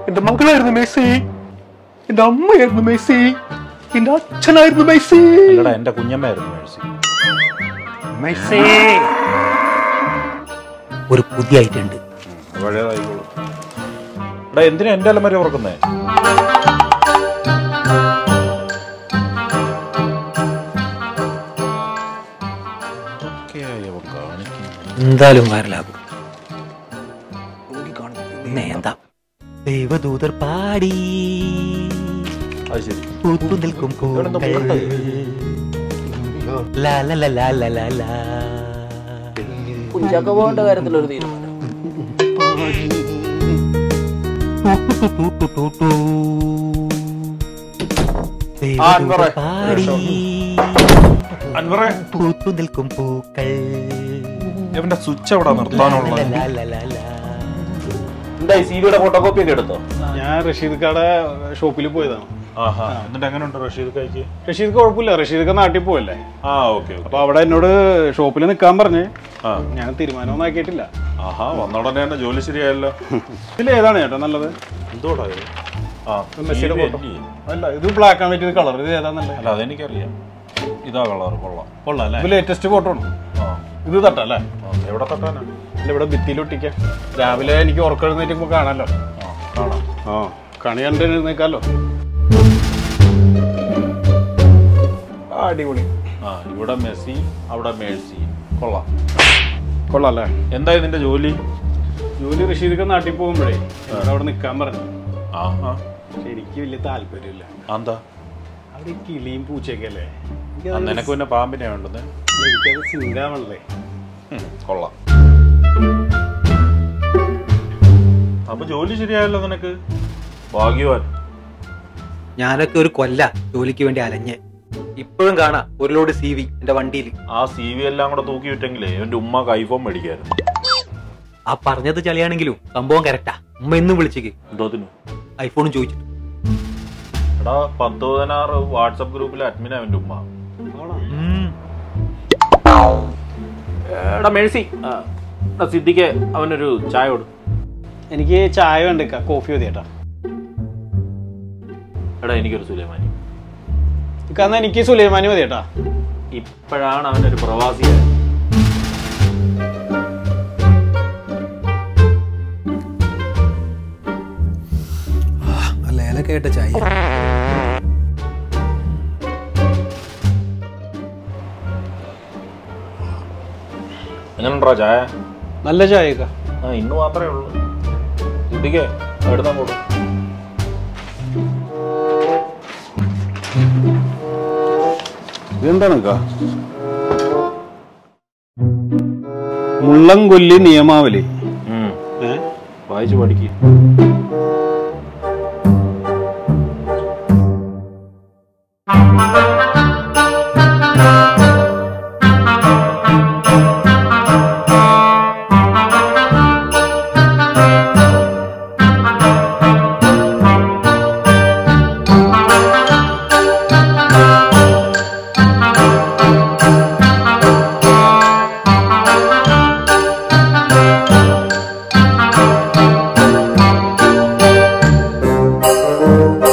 എന്റെ മകളായിരുന്നു മെസ്സി എന്റെ അമ്മയായിരുന്നു മെസ്സി എന്റെ അച്ഛനായിരുന്നു മെസ്സി അല്ലടാ എന്റെ കുഞ്ഞമ്മയായിരുന്നു മേഴ്സി മെസ്സി ഒരു പുതിയ ഐറ്റം ഉണ്ട് പഴയതായിക്കോളൂ എടാ എന്തിനാ എന്റെ അലമാരി ഉറക്കുന്നേ ഇതൊക്കെയായി അവൻ കാണിക്കുന്നത്. എന്തായാലും വൈറലാകും പിന്നെ എന്താ ദൈവദൂതർ പാടി അത് ശരി പൂത്തു നിൽക്കും ഇവനെന്താ പൂക്കൾ. പുറത്തത്? ലാ ലാ ലാ ലാ ലാ ലാ ലാ. കുഞ്ചാക്ക പോകേണ്ട കാര്യത്തിൽ ഒരു തീരുമാനം ടു ടു ടു ടു ടു. ആ, അൻവറെ. ദൈവദൂതർ പാടി അൻവറെ പൂത്തു നിൽക്കും പൂക്കൾ ഇവന്റെ സ്വിച്ച് എവിടെ നിർത്താനുള്ള ലാ ലാ ലാ ലാ ലാ. എന്തായി സി വിയുടെ ഫോട്ടോ കോപ്പി ഒക്കെ എടുത്തോ ഞാൻ റഷീദ് കട ഷോപ്പിൽ പോയതാണ് ആഹാ എന്നിട്ട് എങ്ങനെയുണ്ട് റഷീദ് കഴിക്ക് റഷീദ് കുഴപ്പമില്ല റഷീദ് നാട്ടിൽ പോയല്ലേ ആ ഓക്കെ ഓക്കെ അപ്പൊ അവിടെ എന്നോട് ഷോപ്പിൽ നിൽക്കാൻ പറഞ്ഞ് ആ ഞാൻ തീരുമാനമൊന്നും ആക്കിയിട്ടില്ല ആഹാ വന്ന ഉടനെ തന്നെ ജോലി ശരിയായല്ലോ ഇതിൽ ഏതാണ് ചേട്ടാ നല്ലത് എന്തോടാ ഇത് ആ മെസ്സിയുടെ TV ഫോട്ടോ അല്ലേ? അല്ല ഇത് ബ്ലാക്ക് ആൻഡ് വൈറ്റ് കളർ ഇത് ഏതാ നല്ലത് അല്ല അതെനിക്കറിയാം ഇതാ കളർ കൊള്ളാം കൊള്ളാം അല്ലേ ഇത് ലേറ്റസ്റ്റ് ഫോട്ടോ ആണ് ആ ഇത് തട്ടല്ലേ ആ, എവിടെ തട്ടാനാ അല്ല ഇവിടെ ഭിത്തിയിൽ ഒട്ടിക്കാം രാവിലെ എനിക്ക് ഉറക്കെഴുന്നേറ്റുമ്പോ കാണാലോ ആ കാണാം ആ കണി കണ്ട് എഴുന്നേക്കാലോ ആ, അടിപൊളി ആ ഇവിടെ മെസ്സി അവിടെ മേഴ്സി കൊള്ളാം കൊള്ളാം അല്ലേ എന്തായി നിന്റെ ജോലി ജോലി റഷീദൊക്കെ നാട്ടിൽ പോകുമ്പോഴേ എന്നോട് അവിടെ നിൽക്കാൻ പറഞ്ഞു ആ ആ പക്ഷെ എനിക്ക് വലിയ താല്പര്യമില്ല എന്താ അവിടെ ഈ കിളിയും പൂച്ചയൊക്കെ അല്ലേ ആ, നിനക്ക് പിന്നെ പാമ്പിനെ വേണ്ടത് എനിക്കത് സിങ്കാവണല്ലേ ഉം, കൊള്ളാം അപ്പൊ ജോലി ശരിയായല്ലോ നിനക്ക് ഭാഗ്യവാൻ ഞാനൊക്കെ ഒരു കൊല്ല ജോലിക്ക് വേണ്ടി അലഞ്ഞ് ഇപ്പോഴും കാണാം ഒരു ലോഡ് സി വി എന്റെ വണ്ടിയിൽ ആ സി വി എല്ലാം കൂടെ തൂക്കി വിട്ടെങ്കിലേ എന്റെ ഉമ്മക്ക് ഐഫോൺ മേടിക്കായിരുന്നു ആ പറഞ്ഞത് ചളിയാണെങ്കിലും സംഭവം കറക്റ്റാ ഉമ്മ എന്നും വിളിച്ചേക്ക് എന്തോത്തിനു ഐഫോണും ചോദിച്ചിട്ട് എടാ പത്ത് പതിനാറ് വാട്സപ്പ് ഗ്രൂപ്പിലെ അഡ്മിൻ അവന്റെ ഉമ്മ എടാ മേഴ്സി ആ, എടാ സിദ്ദിഖ് അവനൊരു ചായ കൊടു എനിക്ക് ചായ വേണ്ട കോഫി മതി ചേട്ടാ എടാ എനിക്കൊരു സുലൈമാനി ഇക്കാന്ന് എനിക്ക് സുലൈമാനി മതി ചേട്ടാ ഇപ്പോഴാണ് അവനൊരു പ്രവാസി നല്ല ഏലക്കായിട്ട ചായ എങ്ങനെയുണ്ടാ ചായ നല്ല ചായക്ക ആ ഇന്ന് മാത്രമേ ഉള്ളൂ സിദ്ദിഖേ എടുത്താൽ കൊടു ഇതെന്താണ് മുള്ളംകൊല്ലി നിയമാവലി ഉം. ഏ വായിച്ച് പഠിക്ക് ആ